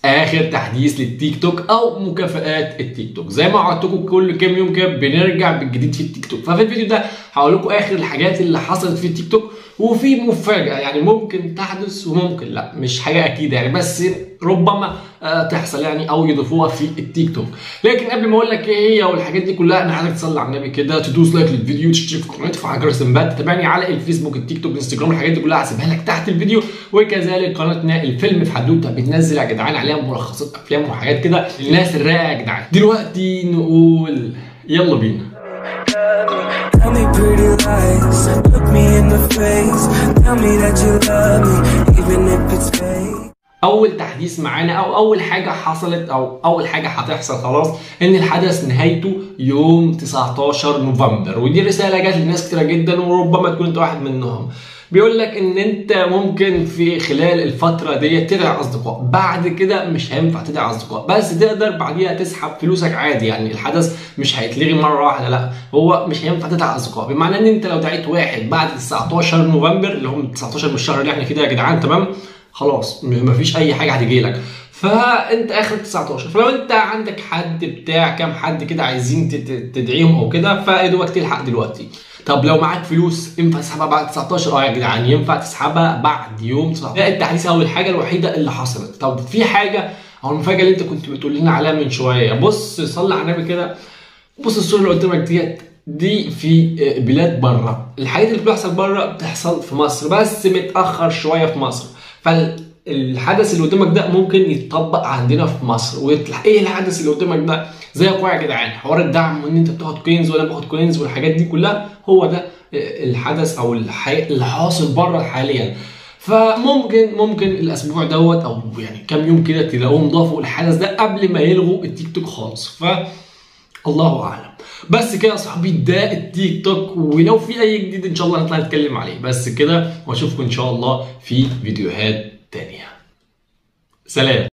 اخر تحديث للتيك توك او مكافآت التيك توك زي ما وعدتكم كل كام يوم كده بنرجع بالجديد في التيك توك ففي الفيديو ده هقول لكم اخر الحاجات اللي حصلت في التيك توك وفي مفاجاه يعني ممكن تحدث وممكن لا مش حاجه اكيده يعني بس ربما آه تحصل يعني او يضيفوها في التيك توك لكن قبل ما اقول لك ايه هي والحاجات دي كلها انا عايزك تصلي على النبي كده تدوس لايك للفيديو تشترك في القناه تفعل جرس التنبيهات تتابعني على الفيسبوك التيك توك الانستجرام الحاجات دي كلها هسيبها لك تحت الفيديو وكذلك قناتنا الفيلم في حدوته بننزل يا جدعان عليها ملخصات افلام وحاجات كده للناس الرايقه يا جدعان دلوقتي نقول يلا بينا Tell me pretty lies, look me in the face. Tell me that you love me, even if it's fake. اول تحديث معانا او اول حاجه حصلت او اول حاجه هتحصل خلاص ان الحدث نهايته يوم 19 نوفمبر ودي رساله جت لناس كتيره جدا وربما تكون انت واحد منهم بيقول لك ان انت ممكن في خلال الفتره دي تدعي اصدقاء بعد كده مش هينفع تدعي اصدقاء بس تقدر بعديها تسحب فلوسك عادي يعني الحدث مش هيتلغي مره واحده لا هو مش هينفع تدعي اصدقاء بمعنى ان انت لو دعيت واحد بعد 19 نوفمبر اللي هم 19 من الشهر اللي احنا فيه ده يا جدعان تمام خلاص مفيش اي حاجه هتجي لك فانت اخر 19 فلو انت عندك حد بتاع كام حد كده عايزين تدعيهم او كده فادوك تلحق دلوقتي طب لو معاك فلوس ينفع تسحبها بعد 19 اه يا جدعان ينفع تسحبها بعد يوم 19 ده التحديث او الحاجه الوحيده اللي حصلت طب في حاجه او المفاجاه اللي انت كنت بتقول لنا عليها من شويه بص صلي على النبي كده بص الصوره اللي قدامك ديت دي في بلاد بره الحاجات اللي بتحصل بره بتحصل في مصر بس متاخر شويه في مصر فالحدث اللي قدامك ده ممكن يتطبق عندنا في مصر ويطلع ايه الحدث اللي قدامك ده زي قوي يا جدعان حوار الدعم وان انت بتاخد كوينز ولا باخد كوينز والحاجات دي كلها هو ده الحدث او الحي... اللي حاصل بره حاليا فممكن ممكن الاسبوع دوت او يعني كام يوم كده تلاقوهم ضافوا الحدث ده قبل ما يلغوا التيك توك خالص ف الله اعلم بس كده يا صاحبي ده التيك توك ولو في اي جديد ان شاء الله هنطلع نتكلم عليه بس كده واشوفكم ان شاء الله في فيديوهات تانية سلام